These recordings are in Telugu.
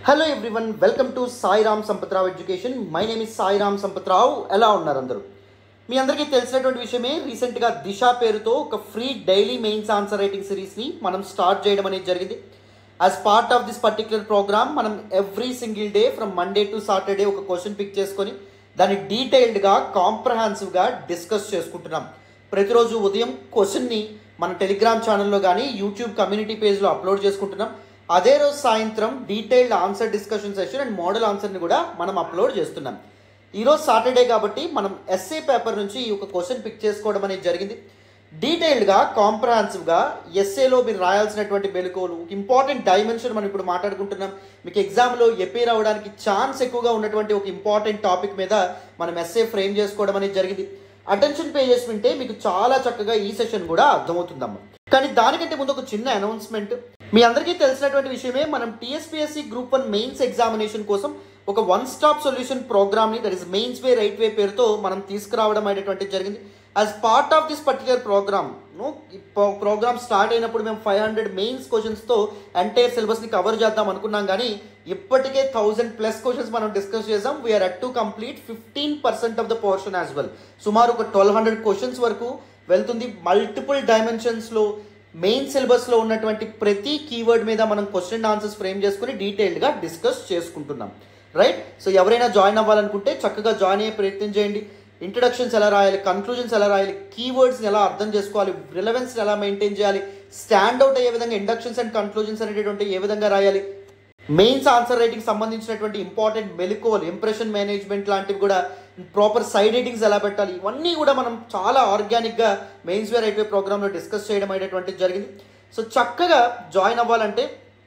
Hello everyone welcome to Sairam Sampath Rao education my name is Sairam Sampatrao ఎలా ఉన్నారు అందరూ మీ అందరికీ తెలిసినటువంటి విషయమే రీసెంట్గా దిశ పేరుతో ఒక free daily mains answer writing సిరీస్ని మనం స్టార్ట్ చేయడం అనేది జరిగింది as part of this particular programme మనం every single day from Monday to Saturday ఒక క్వశ్చన్ పిక్ చేసుకొని దాన్ని డీటెయిల్డ్గా కాంప్రహాన్సివ్గా డిస్కస్ చేసుకుంటున్నాం ప్రతిరోజు ఉదయం క్వశ్చన్ని మన టెలిగ్రామ్ ఛానల్లో కానీ యూట్యూబ్ కమ్యూనిటీ పేజ్లో అప్లోడ్ చేసుకుంటున్నాం అదే రోజు సాయంత్రం detailed answer discussion session and model ఆన్సర్ని కూడా మనం అప్లోడ్ చేస్తున్నాం ఈరోజు సాటర్డే కాబట్టి మనం ఎస్ఏ పేపర్ నుంచి ఈ ఒక క్వశ్చన్ పిక్ చేసుకోవడం అనేది జరిగింది డీటెయిల్డ్గా కాంప్రహాన్సివ్గా ఎస్ఏలో మీరు రాయాల్సినటువంటి మెలకువలు ఇంపార్టెంట్ డైమెన్షన్ మనం ఇప్పుడు మాట్లాడుకుంటున్నాం మీకు ఎగ్జామ్లో ఎపీర్ అవ్వడానికి ఛాన్స్ ఎక్కువగా ఉన్నటువంటి ఒక ఇంపార్టెంట్ టాపిక్ మీద మనం ఎస్ఏ ఫ్రేమ్ చేసుకోవడం అనేది జరిగింది అటెన్షన్ పే చేసి వింటే మీకు చాలా చక్కగా ఈ సెషన్ కూడా అర్థమవుతుందమ్మా కానీ దానికంటే ముందు ఒక చిన్న అనౌన్స్మెంట్ మీ అందరికీ తెలిసినటువంటి విషయమే మనం TSPSC group one mains examination కోసం ఒక వన్ స్టాప్ సొల్యూషన్ ప్రోగ్రామ్ని that is mains way right way పేరుతో మనం తీసుకురావడం అనేటువంటిది జరిగింది as part of this particular programme programme start అయినప్పుడు మేము ఫైవ్ హండ్రెడ్ మెయిన్స్ క్వశ్చన్స్తో ఎంటైర్ సిలబస్ని కవర్ చేద్దాం అనుకున్నాం కానీ ఇప్పటికే థౌజండ్ ప్లస్ క్వశ్చన్స్ మనం డిస్కస్ చేసాం we're at to complete fifteen percent of the portion as well సుమారు ఒక ట్వెల్వ్ హండ్రెడ్ క్వశ్చన్స్ వరకు వెళ్తుంది మల్టిపుల్ డైమెన్షన్స్లో మెయిన్ సిలబస్లో ఉన్నటువంటి ప్రతి కీవర్డ్ మీద మనం క్వశ్చన్ ఆన్సర్స్ ఫ్రేమ్ చేసుకుని డీటెయిల్డ్గా డిస్కస్ చేసుకుంటున్నాం రైట్ సో ఎవరైనా జాయిన్ అవ్వాలనుకుంటే చక్కగా జాయిన్ అయ్యే ప్రయత్నం చేయండి ఇంట్రడక్షన్స్ ఎలా రాయాలి కన్క్లూజన్స్ ఎలా రాయాలి కీవర్డ్స్ని ఎలా అర్థం చేసుకోవాలి రిలవెన్స్ని ఎలా మెయింటైన్ చేయాలి స్టాండ్ అవుట్ అయ్యే విధంగా ఇండక్షన్స్ అండ్ కన్క్లూజన్స్ అనేటటువంటి ఏ విధంగా రాయాలి మెయిన్స్ ఆన్సర్ రైటింగ్ సంబంధించినటువంటి ఇంపార్టెంట్ మెలకువలు ఇంప్రెషన్ మేనేజ్మెంట్ లాంటివి కూడా ప్రాపర్ సైడ్ రైటింగ్స్ ఎలా పెట్టాలి ఇవన్నీ కూడా మనం చాలా ఆర్గానిక్గా మెయిన్స్ వే రైట్ వే ప్రోగ్రాంలో డిస్కస్ చేయడం అనేటువంటిది జరిగింది సో చక్కగా జాయిన్ అవ్వాలంటే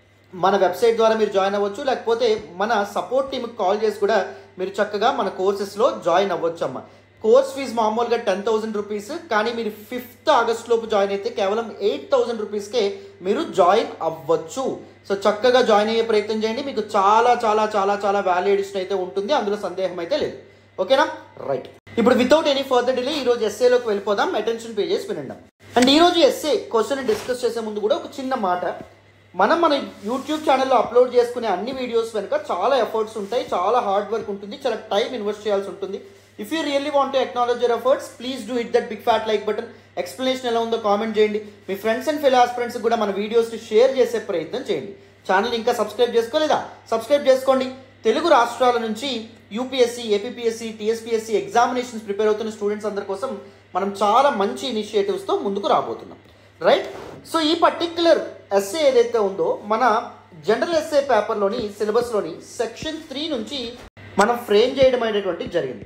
మన వెబ్సైట్ ద్వారా మీరు జాయిన్ అవ్వచ్చు లేకపోతే మన సపోర్ట్ టీమ్కి కాల్ చేసి కూడా మీరు చక్కగా మన కోర్సెస్లో జాయిన్ అవ్వచ్చు అమ్మ కోర్స్ ఫీజు మామూలుగా టెన్ థౌసండ్ రూపీస్ కానీ మీరు ఫిఫ్త్ ఆగస్ట్ లోపు జాయిన్ అయితే కేవలం ఎయిట్ థౌసండ్ రూపీస్కే మీరు జాయిన్ అవ్వచ్చు సో చక్కగా జాయిన్ అయ్యే ప్రయత్నం చేయండి మీకు చాలా చాలా చాలా చాలా వాల్యూ ఎడిషన్ అయితే ఉంటుంది అందులో సందేహం అయితే లేదు ఓకేనా రైట్ ఇప్పుడు వితౌట్ ఎనీ ఫర్దర్ డిలే ఈరోజు ఎస్ఏలోకి వెళ్ళిపోదాం అటెన్షన్ పేజెస్ వినండి అండ్ ఈరోజు ఎస్ఏ క్వశ్చన్ డిస్కస్ చేసే ముందు కూడా ఒక చిన్న మాట మనం మన యూట్యూబ్ ఛానల్లో అప్లోడ్ చేసుకునే అన్ని వీడియోస్ వెనుక చాలా ఎఫర్ట్స్ ఉంటాయి చాలా హార్డ్ వర్క్ ఉంటుంది చాలా టైం ఇన్వెస్ట్ చేయాల్సి ఉంటుంది if you really want to acknowledge your efforts please do hit that big fat like button explanation ఎలా ఉందో కామెంట్ చేయండి మీ ఫ్రెండ్స్ అండ్ ఫెలో ఆస్పిరెంట్స్ కూడా మన వీడియోస్ని షేర్ చేసే ప్రయత్నం చేయండి ఛానల్ ఇంకా సబ్స్క్రైబ్ చేసుకోలేదా సబ్స్క్రైబ్ చేసుకోండి తెలుగు రాష్ట్రాల నుంచి UPSC APSC TSPSC examinations prepare అవుతున్న స్టూడెంట్స్ అందరి కోసం మనం చాలా మంచి ఇనిషియేటివ్స్తో ముందుకు రాబోతున్నాం రైట్ సో ఈ పర్టిక్యులర్ ఎస్ఏ ఏదైతే ఉందో మన జనరల్ ఎస్ఏ పేపర్లోని సిలబస్లోని సెక్షన్ త్రీ నుంచి మనం ఫ్రేమ్ చేయడం అనేటువంటి జరిగింది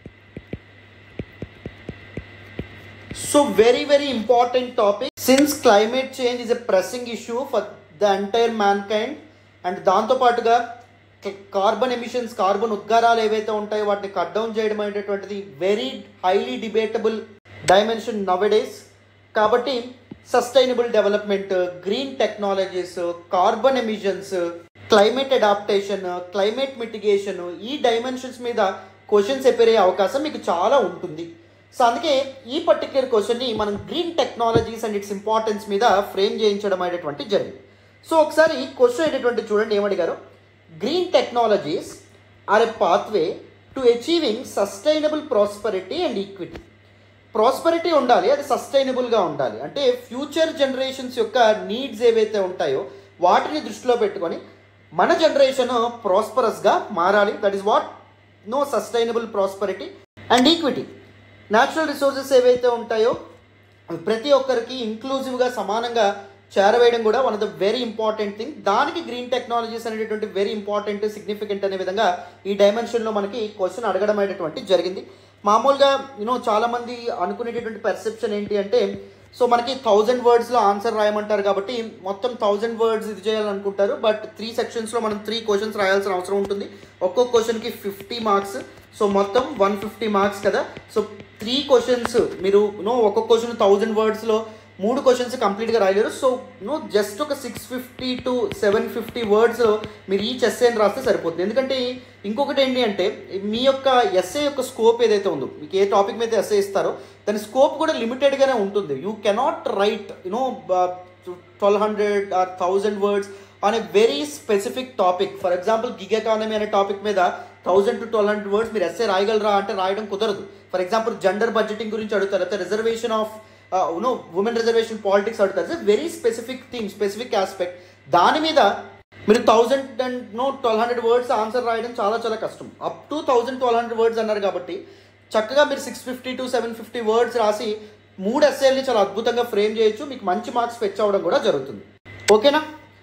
so very very important topic since climate change is a pressing issue for the entire mankind and దాంతోపాటుగా కార్బన్ ఎమిషన్స్ కార్బన్ ఉద్గారాలు ఏవైతే ఉంటాయో వాటిని కట్ డౌన్ చేయడం అనేటటువంటిది very highly debatable dimension nowadays కాబట్టి sustainable development green technologies carbon emissions climate adaptation climate mitigation ఈ డైమెన్షన్స్ మీద క్వశ్చన్స్ ఎప్పేరే అవకాశం మీకు చాలా ఉంటుంది సో అందుకే ఈ పర్టిక్యులర్ క్వశ్చన్ని మనం green technologies and its importance మీద ఫ్రేమ్ చేయించడం అనేటువంటి జరిగింది సో ఒకసారి క్వశ్చన్ అనేటువంటి చూడండి ఏమడిగారు green technologies are a pathway to achieving sustainable prosperity and equity prosperity ఉండాలి అది సస్టైనబుల్గా ఉండాలి అంటే ఫ్యూచర్ జనరేషన్స్ యొక్క నీడ్స్ ఏవైతే ఉంటాయో వాటిని దృష్టిలో పెట్టుకొని మన జనరేషన్ ప్రాస్పరస్గా మారాలి that is what know sustainable prosperity and equity natural resources ఏవైతే ఉంటాయో ప్రతి ఒక్కరికి ఇంక్లూజివ్గా సమానంగా చేరవేయడం కూడా one of the very important thing దానికి గ్రీన్ టెక్నాలజీస్ అనేటటువంటి వెరీ ఇంపార్టెంట్ సిగ్నిఫికెంట్ అనే విధంగా ఈ డైమెన్షన్లో మనకి క్వశ్చన్ అడగడం అనేటువంటి జరిగింది మామూలుగా యూనో చాలామంది అనుకునేటటువంటి పర్సెప్షన్ ఏంటి అంటే సో మనకి థౌజండ్ వర్డ్స్లో ఆన్సర్ రాయమంటారు కాబట్టి మొత్తం థౌజండ్ వర్డ్స్ ఇది చేయాలనుకుంటారు బట్ త్రీ సెక్షన్స్లో మనం త్రీ క్వశ్చన్స్ రాయాల్సిన అవసరం ఉంటుంది ఒక్కొక్క క్వశ్చన్కి ఫిఫ్టీ మార్క్స్ సో మొత్తం వన్ ఫిఫ్టీ మార్క్స్ కదా సో త్రీ క్వశ్చన్స్ మీరు నో ఒక్కొక్క క్వశ్చన్ థౌజండ్ వర్డ్స్లో మూడు క్వశ్చన్స్ కంప్లీట్గా రాయలేరు సో నో జస్ట్ ఒక six fifty to seven fifty words మీరు ఈచ్ ఎస్ఏ అని రాస్తే సరిపోతుంది ఎందుకంటే ఇంకొకటి ఏంటి అంటే మీ యొక్క ఎస్ఏ యొక్క స్కోప్ ఏదైతే ఉందో మీకు ఏ టాపిక్ మీద ఎస్ఏ ఇస్తారో దాని స్కోప్ కూడా లిమిటెడ్గానే ఉంటుంది you cannot write you know twelve hundred or thousand words on a very specific topic for example gig economy అనే టాపిక్ మీద thousand to twelve hundred words మీరు ఎస్ఏ రాయగలరా అంటే రాయడం కుదరదు ఫర్ ఎగ్జాంపుల్ జెండర్ బడ్జెటింగ్ గురించి అడుగుతారు లేకపోతే reservation of you know women reservation politics అడుగుతారు it's very specific thing specific aspect దాని మీద మీరు thousand and know twelve hundred words answer రాయడం చాలా చాలా కష్టం up to thousand twelve hundred words అన్నారు కాబట్టి చక్కగా మీరు six fifty to seven fifty words రాసి మూడు ఎస్ఏల్ని చాలా అద్భుతంగా ఫ్రేమ్ చేయొచ్చు మీకు మంచి మార్క్స్ ఫెచ్ అవ్వడం కూడా జరుగుతుంది ఓకేనా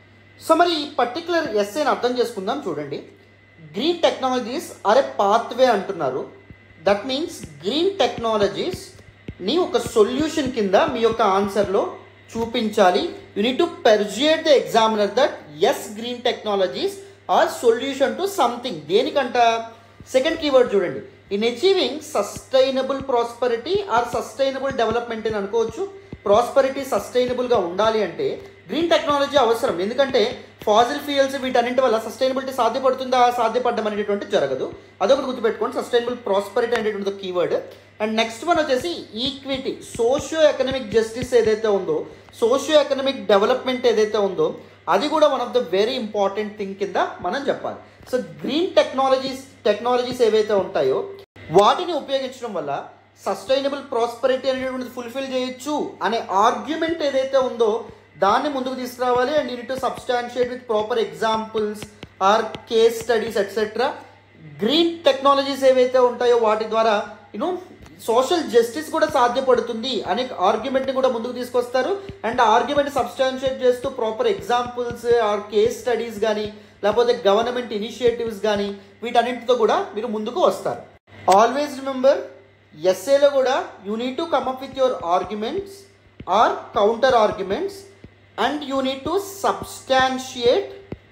సో మరి ఈ పర్టికులర్ ఎస్ఏని అర్థం చేసుకుందాం చూడండి green technologies are a pathway అంటున్నారు దట్ మీన్స్ గ్రీన్ టెక్నాలజీస్ ని ఒక సొల్యూషన్ కింద మీ యొక్క ఆన్సర్లో చూపించాలి you need to persuade the examiner that as green technologies are solution to something దేనికంట సెకండ్ కీవర్డ్ చూడండి in achieving sustainable prosperity or sustainable development అని అనుకోవచ్చు ప్రాస్పరిటీ సస్టైనబుల్గా ఉండాలి అంటే గ్రీన్ టెక్నాలజీ అవసరం ఎందుకంటే ఫాజిల్ ఫ్యూయల్స్ వీటన్నింటి వల్ల సస్టైనబిలిటీ సాధ్యపడుతుందా సాధ్యపడడం అనేటువంటి జరగదు అదొకటి గుర్తుపెట్టుకోండి సస్టైనబుల్ ప్రాస్పరిటీ అనేటువంటి కీవర్డ్ అండ్ నెక్స్ట్ వన్ వచ్చేసి ఈక్విటీ సోషియో ఎకనామిక్ జస్టిస్ ఏదైతే ఉందో సోషియో ఎకనామిక్ డెవలప్మెంట్ ఏదైతే ఉందో అది కూడా one of the very important thing కింద మనం చెప్పాలి సో గ్రీన్ టెక్నాలజీస్ టెక్నాలజీస్ ఏవైతే ఉంటాయో వాటిని ఉపయోగించడం వల్ల సస్టైనబుల్ ప్రాస్పరిటీ అనేటువంటిది ఫుల్ఫిల్ చేయొచ్చు అనే ఆర్గ్యుమెంట్ ఏదైతే ఉందో దాన్ని ముందుకు తీసుకురావాలి and you need to substantiate with proper examples or case studies etcetera green technologies ఏవైతే ఉంటాయో వాటి ద్వారా యూనో సోషల్ జస్టిస్ కూడా సాధ్యపడుతుంది అనే ఆర్గ్యుమెంట్ని కూడా ముందుకు తీసుకొస్తారు అండ్ ఆ ఆర్గ్యుమెంట్ సబ్స్టాన్షియేట్ చేస్తూ proper examples or case studies కానీ లేకపోతే గవర్నమెంట్ ఇనిషియేటివ్స్ కానీ వీటన్నింటితో కూడా మీరు ముందుకు వస్తారు ఆల్వేస్ రిమెంబర్ ఎస్ఏలో కూడా you need to come up with your arguments or counter arguments and you need to substantiate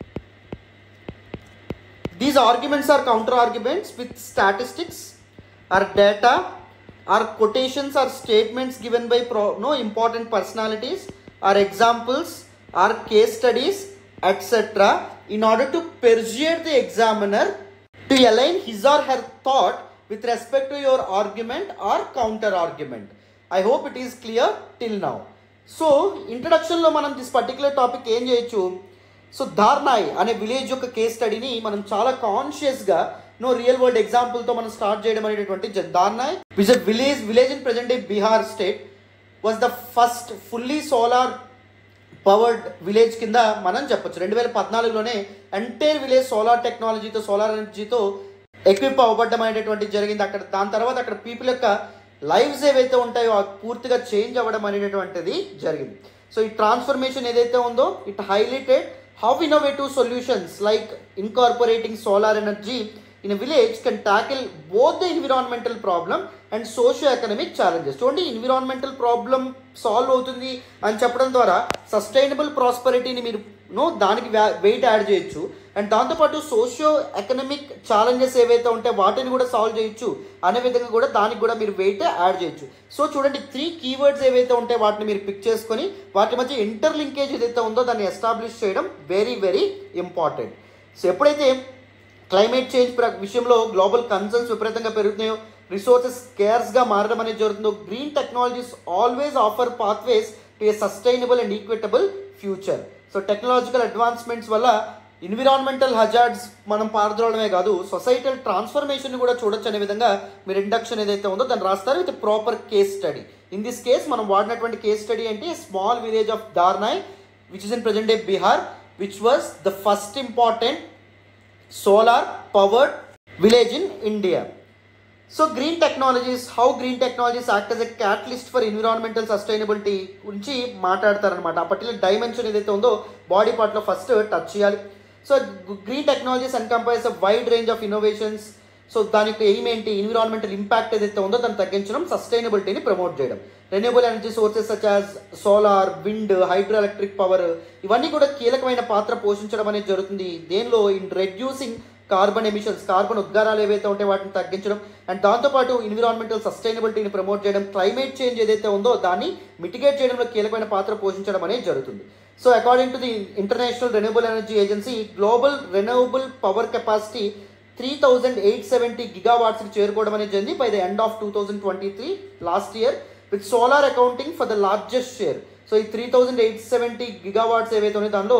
These arguments are counter arguments with statistics or data or quotations or statements given by pro- no important personalities or examples or case studies etc. in order to persuade the examiner to align his or her thought with respect to your argument or counter argument. I hope it is clear till now. So ఇంట్రడక్షన్లో మనం దిస్ పర్టికులర్ టాపిక్ ఏం చేయొచ్చు సో ధార్నాయ్ అనే విలేజ్ యొక్క కేస్ స్టడీని మనం చాలా కాన్షియస్గా నో రియల్ వరల్డ్ ఎగ్జాంపుల్తో మనం స్టార్ట్ చేయడం అనేటువంటి జ- Dharnai was village village in present day Bihar state was the first fully solar powered village కింద మనం చెప్పొచ్చు రెండు వేల పద్నాలుగులోనే ఎంటైర్ విలేజ్ సోలార్ టెక్నాలజీతో సోలార్ ఎనర్జీతో ఎక్విప్ అవ్వబడ్డం అనేటువంటి జరిగింది అక్కడ దాని తర్వాత అక్కడ పీపుల్ యొక్క లైవ్స్ ఏవైతే ఉంటాయో అవి పూర్తిగా చేంజ్ అవ్వడం అనేటువంటిది జరిగింది సో ఈ ట్రాన్స్ఫర్మేషన్ ఏదైతే ఉందో it highlighted how innovative solutions like incorporating solar energy in village can tackle both the environmental problem and socio economic challenges చూడండి ఎన్విరాన్మెంటల్ ప్రాబ్లమ్ సాల్వ్ అవుతుంది అని చెప్పడం ద్వారా సస్టైనబుల్ ప్రాస్పరిటీని మీరు నో దానికి వెయిట్ యాడ్ చేయొచ్చు అండ్ దాంతోపాటు సోషియో ఎకనామిక్ ఛాలెంజెస్ ఏవైతే ఉంటాయో వాటిని కూడా సాల్వ్ చేయొచ్చు అనే విధంగా కూడా దానికి కూడా మీరు వెయిట్ యాడ్ చేయొచ్చు సో చూడండి త్రీ కీవర్డ్స్ ఏవైతే ఉంటాయో వాటిని మీరు పిక్ చేసుకొని వాటి మధ్య ఇంటర్ లింకేజ్ ఏదైతే ఉందో దాన్ని ఎస్టాబ్లిష్ చేయడం వెరీ వెరీ ఇంపార్టెంట్ సో ఎప్పుడైతే క్లైమేట్ చేంజ్ ప్ర- విషయంలో గ్లోబల్ కన్సర్న్స్ విపరీతంగా పెరుగుతున్నాయో రిసోర్సెస్ స్కేర్స్గా మారడం అనేది జరుగుతుందో green technologies always offer pathways to a sustainable and equitable future so technological advancements వల్ల ఎన్విరాన్మెంటల్ హజార్డ్స్ మనం పారదోడమే కాదు సొసైటల్ ట్రాన్స్ఫర్మేషన్ కూడా చూడొచ్చు అనే విధంగా మీరు ఇండక్షన్ ఏదైతే ఉందో దాన్ని రాస్తారు with proper case study in this case మనం వాడినటువంటి కేస్ స్టడీ అంటే small village of Dharnai which is in present day Bihar which was the first important solar powered village in India so green technologies how green technologies act as a catalyst for environmental sustainability గురించి మాట్లాడతారనమాట ఆ పర్టికులర్ డైమెన్షన్ ఏదైతే ఉందో బాడీ పార్ట్లో ఫస్ట్ టచ్ చేయాలి so green technologies encompass a wide range of innovations so దానికి ఎయిమ్ ఏంటి ఎన్విరాన్మెంటల్ ఇంపాక్ట్ ఏదైతే ఉందో దాన్ని తగ్గించడం సస్టైనబిలిటీని ప్రమోట్ చేయడం renewable energy sources such as solar wind hydro electric power ఇవన్నీ కూడా కీలకమైన పాత్ర పోషించడం అనేది జరుగుతుంది దేనిలో in reducing carbon emissions carbon ఉద్గారాలు ఏవైతే ఉంటే వాటిని తగ్గించడం అండ్ దాంతోపాటు ఎన్విరాన్మెంటల్ సస్టైనబిలిటీని ప్రమోట్ చేయడం క్లైమేట్ చేంజ్ ఏదైతే ఉందో దాన్ని మిటిగేట్ చేయడంలో కీలకమైన పాత్ర పోషించడం అనేది జరుగుతుంది so according to the international renewable energy agency global renewable power capacity three thousand eight seventy గిగావాట్స్కి చేరుకోవడం అనేది జరిగింది by the end of two thousand twenty three last year with solar accounting for the largest share so ఈ three thousand eight seventy gigawatts ఏవైతే ఉన్నాయో దానిలో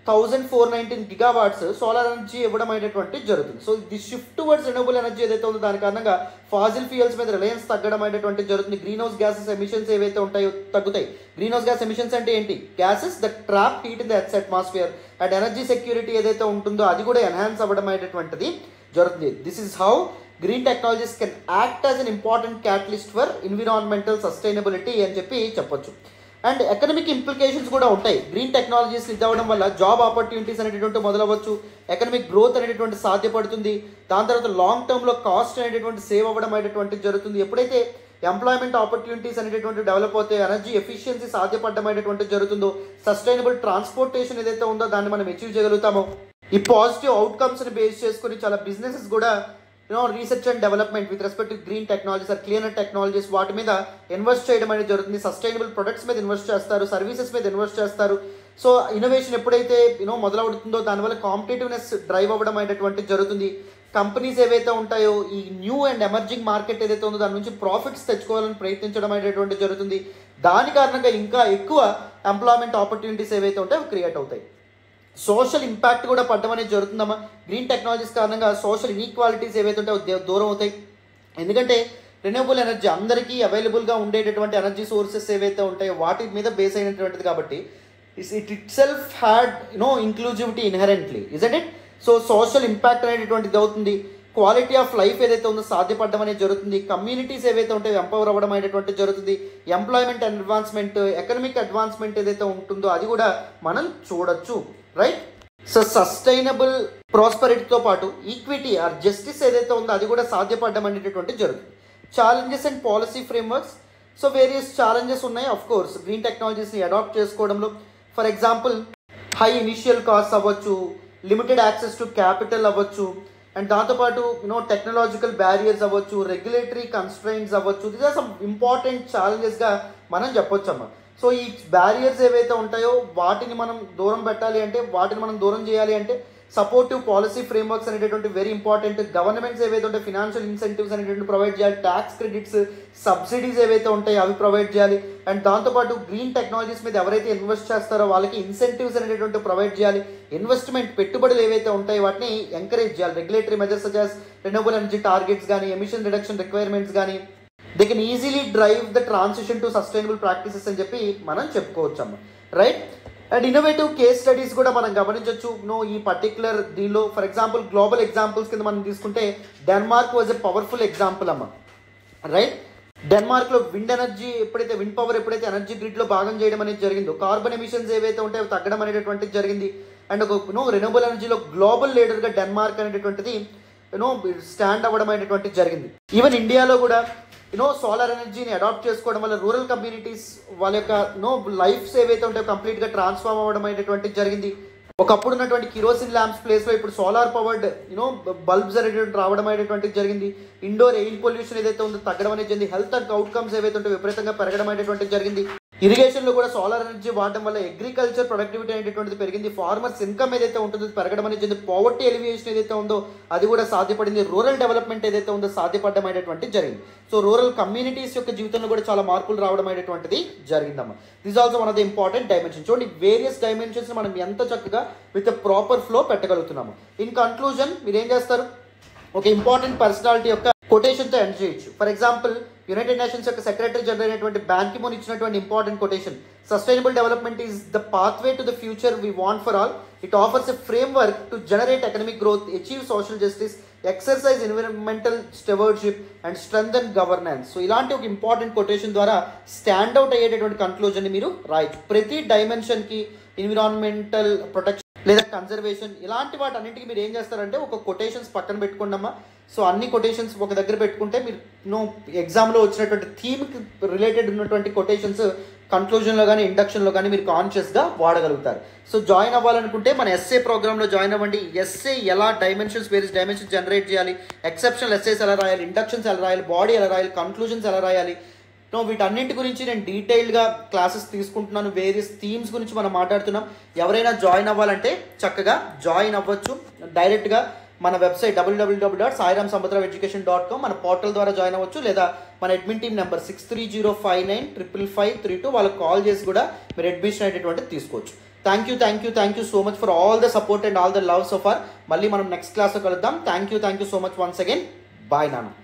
thousand four nineteen gigawatts solar energy ఇవ్వడం అనేటువంటి జరుగుతుంది so the shift towards renewable energy ఏదైతే ఉందో దాని కారణంగా ఫాజిల్ ఫ్యూయల్స్ మీద రిలయన్స్ తగ్గడం అనేటువంటి జరుగుతుంది గ్రీన్ హౌస్ గ్యాసెస్ ఎమిషన్స్ ఏవైతే ఉంటాయో తగ్గుతాయి గ్రీన్ హౌస్ గ్యాస్ ఎమిషన్స్ అంటే ఏంటి gases the trap heat in the earth atmosphere and energy security ఏదైతే ఉంటుందో అది కూడా ఎన్హాన్స్ అవ్వడం అనేటువంటిది జరుగుతుంది this is how green technologies can act as an important catalyst for environmental sustainability అని చెప్పి చెప్పొచ్చు అండ్ ఎకనమిక్ ఇంప్లికేషన్స్ కూడా ఉంటాయి గ్రీన్ టెక్నాలజీస్ ఇది అవ్వడం వల్ల జాబ్ ఆపర్చునిటీస్ అనేటటువంటి మొదలవ్వచ్చు ఎకనమిక్ గ్రోత్ అనేటటువంటి సాధ్యపడుతుంది దాని తర్వాత లాంగ్ టర్మ్లో కాస్ట్ అనేటటువంటి సేవ్ అవ్వడం అనేటువంటి జరుగుతుంది ఎప్పుడైతే ఎంప్లాయ్మెంట్ ఆపర్చునిటీస్ అనేటటువంటి డెవలప్ అవుతాయి ఎనర్జీ ఎఫిషియన్సీ సాధ్యపడడం అనేటువంటి జరుగుతుందో సస్టైనబుల్ ట్రాన్స్పోర్టేషన్ ఏదైతే ఉందో దాన్ని మనం అచీవ్ చేయగలుగుతామో ఈ పాజిటివ్ అవుట్కమ్స్ని బేస్ చేసుకుని చాలా బిజినెసెస్ కూడా you know research and development with respect to green technologies or cleaner technologies వాటి మీద ఇన్వెస్ట్ చేయడం అనేది జరుగుతుంది సస్టైనబుల్ ప్రొడక్ట్స్ మీద ఇన్వెస్ట్ చేస్తారు సర్వీసెస్ మీద ఇన్వెస్ట్ చేస్తారు సో ఇన్నోవేషన్ ఎప్పుడైతే యూనో మొదలవుతుందో దానివల్ల కాంపిటేటివ్నెస్ డ్రైవ్ అవ్వడం అనేటువంటి జరుగుతుంది కంపెనీస్ ఏవైతే ఉంటాయో ఈ న్యూ అండ్ ఎమర్జింగ్ మార్కెట్ ఏదైతే ఉందో దాని నుంచి ప్రాఫిట్స్ తెచ్చుకోవాలని ప్రయత్నించడం అనేటువంటి జరుగుతుంది దాని కారణంగా ఇంకా ఎక్కువ ఎంప్లాయ్మెంట్ ఆపర్చునిటీస్ ఏవైతే ఉంటాయో అవి క్రియేట్ అవుతాయి సోషల్ ఇంపాక్ట్ కూడా పడడం అనేది జరుగుతుందమ్మా గ్రీన్ టెక్నాలజీస్ కారణంగా సోషల్ ఇన్ఈక్వాలిటీస్ ఏవైతే ఉంటాయో దే- దూరం అవుతాయి ఎందుకంటే రెన్యూబుల్ ఎనర్జీ అందరికీ అవైలబుల్గా ఉండేటటువంటి ఎనర్జీ సోర్సెస్ ఏవైతే ఉంటాయో వాటి మీద బేస్ అయినటువంటిది కాబట్టి it it self had no inclusivity inherently isn't it so social impact అనేటటువంటిది అవుతుంది క్వాలిటీ ఆఫ్ లైఫ్ ఏదైతే ఉందో సాధ్యపడడం అనేది జరుగుతుంది కమ్యూనిటీస్ ఏవైతే ఉంటాయో ఎంపవర్ అవ్వడం అనేటువంటి జరుగుతుంది ఎంప్లాయ్మెంట్ అడ్వాన్స్మెంట్ ఎకనమిక్ అడ్వాన్స్మెంట్ ఏదైతే ఉంటుందో అది కూడా మనం చూడొచ్చు రైట్ సో సస్టైనబుల్ ప్రాస్పరిటీతో పాటు ఈక్విటీ ఆర్ జస్టిస్ ఏదైతే ఉందో అది కూడా సాధ్యపడడం అనేటటువంటి జరుగుతుంది challenges and policy frameworks so various challenges ఉన్నాయి అఫ్ కోర్స్ గ్రీన్ టెక్నాలజీస్ని అడాప్ట్ చేసుకోవడంలో for example high initial cost అవ్వచ్చు లిమిటెడ్ యాక్సెస్ టు క్యాపిటల్ అవ్వచ్చు అండ్ దాంతోపాటు యూనో టెక్నాలజికల్ బ్యారియర్స్ అవ్వచ్చు రెగ్యులేటరీ కన్స్ట్రైంట్స్ అవ్వచ్చు దీస్ ఆర్ సమ్ ఇంపార్టెంట్ ఛాలెంజెస్గా మనం చెప్పొచ్చమ్మా సో ఈ బ్యారియర్స్ ఏవైతే ఉంటాయో వాటిని మనం దూరం పెట్టాలి అంటే వాటిని మనం దూరం చేయాలి అంటే సపోర్టివ్ పాలసీ ఫ్రేమ్వర్క్స్ అనేటటువంటి వెరీ ఇంపార్టెంట్ గవర్నమెంట్స్ ఏవైతే ఉంటాయి ఫినాన్షియల్ ఇన్సెంటివ్స్ అనేటువంటి ప్రొవైడ్ చేయాలి ట్యాక్స్ క్రెడిట్స్ సబ్సిడీస్ ఏవైతే ఉంటాయో అవి ప్రొవైడ్ చేయాలి అండ్ దాంతోపాటు గ్రీన్ టెక్నాలజీస్ మీద ఎవరైతే ఇన్వెస్ట్ చేస్తారో వాళ్ళకి ఇన్సెంటివ్స్ అనేటటువంటి ప్రొవైడ్ చేయాలి ఇన్వెస్ట్మెంట్ పెట్టుబడులు ఏవైతే ఉంటాయో వాటిని ఎంకరేజ్ చేయాలి regulatory measures such as renewable energy targets కానీ ఎమిషన్ రిడక్షన్ రిక్వైర్మెంట్స్ కానీ they can easily drive the transition to sustainable practices అని చెప్పి మనం చెప్పుకోవచ్చు అమ్మ right and innovative case studies కూడా మనం గమనించవచ్చు నో ఈ పర్టికులర్ దీనిలో ఫర్ ఎగ్జాంపుల్ గ్లోబల్ ఎగ్జాంపుల్స్ కింద మనం తీసుకుంటే Denmark was a powerful example అమ్మ రైట్ డెన్మార్క్లో విండ్ ఎనర్జీ ఎప్పుడైతే విండ్ పవర్ ఎప్పుడైతే ఎనర్జీ గ్రిడ్లో భాగం చేయడం అనేది జరిగిందో కార్బన్ ఎమిషన్స్ ఏవైతే ఉంటాయో అవి తగ్గడం అనేటటువంటిది జరిగింది అండ్ ఒక నో రెన్యూబుల్ ఎనర్జీలో గ్లోబల్ లీడర్గా డెన్మార్క్ అనేటటువంటిది యూనో స్టాండ్ అవ్వడం అనేటువంటిది జరిగింది ఈవెన్ ఇండియాలో కూడా యూనో సోలార్ ఎనర్జీని అడాప్ట్ చేసుకోవడం వల్ల రూరల్ కమ్యూనిటీస్ వాళ్ళ యొక్క నో లైఫ్స్ ఏవైతే ఉంటాయో కంప్లీట్గా ట్రాన్స్ఫార్మ్ అవ్వడం అనేటువంటిది జరిగింది ఒకప్పుడు ఉన్నటువంటి కిరోసిన్ ల్యాంప్స్ ప్లేస్లో ఇప్పుడు సోలార్ పవర్డ్ యూనో బల్బ్స్ అనేటువంటి రావడం అనేటువంటిది జరిగింది ఇండోర్ ఎయిర్ పొల్యూషన్ ఏదైతే ఉందో తగ్గడం అనేది జరిగింది హెల్త్ అండ్ అవుట్కమ్స్ ఏవైతే ఉంటే విపరీతంగా పెరగడం అనేటువంటిది జరిగింది ఇరిగేషన్లో కూడా సోలార్ ఎనర్జీ వాడడం వల్ల అగ్రికల్చర్ ప్రొడక్టివిటీ అనేటువంటిది పెరిగింది ఫార్మర్స్ ఇన్కమ్ ఏదైతే ఉంటుందో అది పెరగడం అనేది జరిగింది పావర్టీ ఎలివియేషన్ ఏదైతే ఉందో అది కూడా సాధ్యపడింది రూరల్ డెవలప్మెంట్ ఏదైతే ఉందో సాధ్యపడడం అనేటువంటిది జరిగింది సో రూరల్ కమ్యూనిటీస్ యొక్క జీవితంలో కూడా చాలా మార్పులు రావడం అనేటువంటిది జరిగిందమ్మా this also one of the important dimension చూడండి వేరియస్ డైమెన్షన్స్ మనం ఎంత చక్కగా విత్ ప్రాపర్ ఫ్లో పెట్టగలుగుతున్నాము ఇన్ కన్క్లూజన్ మీరు ఏం చేస్తారు ఒక ఇంపార్టెంట్ పర్సనాలిటీ యొక్క కొటేషన్తో ఎండ్ చేయొచ్చు ఫర్ ఎగ్జాంపుల్ యునైటెడ్ నేషన్స్ యొక్క సెక్రటరీ జనరల్ అయినటువంటి బ్యాంకి మోన్ ఇచ్చినటువంటి important quotation sustainable development is the pathway to the future we want for all it offers a framework to generate economic growth achieve social justice exercise environmental stewardship and strengthen governance so ఇలాంటి ఒక ఇంపార్టెంట్ కొటేషన్ ద్వారా స్టాండ్ అవుట్ అయ్యేటటువంటి కన్క్లూజన్ మీరు రాయొచ్చు ప్రతి డైమెన్షన్కి ఎన్విరాన్మెంటల్ ప్రొటెక్షన్ లేదా కన్జర్వేషన్ ఇలాంటి వాటి అన్నింటికి మీరు ఏం చేస్తారంటే ఒక కొటేషన్స్ పక్కన పెట్టుకోండమ్మా సో అన్ని కొటేషన్స్ ఒక దగ్గర పెట్టుకుంటే మీరు నో ఎగ్జామ్లో వచ్చినటువంటి థీమ్కి రిలేటెడ్ ఉన్నటువంటి కొటేషన్స్ కన్క్లూజన్లో కానీ ఇండక్షన్లో కానీ మీరు కాన్షియస్గా వాడగలుగుతారు సో జాయిన్ అవ్వాలనుకుంటే మన ఎస్ఏ ప్రోగ్రామ్లో జాయిన్ అవ్వండి ఎస్ఏ ఎలా డైమెన్షన్స్ వేరియస్ డైమెన్షన్స్ జనరేట్ చేయాలి ఎక్సెప్షనల్ ఎస్ఏస్ ఎలా రాయాలి ఇండక్షన్స్ ఎలా రాయాలి బాడీ ఎలా రాయాలి కన్క్లూజన్స్ ఎలా రాయాలి నో వీటన్నింటి గురించి నేను డీటెయిల్డ్గా క్లాసెస్ తీసుకుంటున్నాను వేరియస్ థీమ్స్ గురించి మనం మాట్లాడుతున్నాం ఎవరైనా జాయిన్ అవ్వాలంటే చక్కగా జాయిన్ అవ్వచ్చు డైరెక్ట్గా మన వెబ్సైట్ డబ్ల్యూడబ్ల్యూడబ్ల్యూ dot Sairam Sampath Rao education dot com మన పోర్టల్ ద్వారా జాయిన్ అవ్వచ్చు లేదా మన admin team number six three zero five nine triple five three two వాళ్ళకి కాల్ చేసి కూడా మీరు అడ్మిషన్ అనేటువంటిది తీసుకోవచ్చు thank you thank you thank you so much for all the support and all the love so far మళ్ళీ మనం నెక్స్ట్ క్లాస్లో కలుద్దాం thank you thank you so much once again bye నాన్న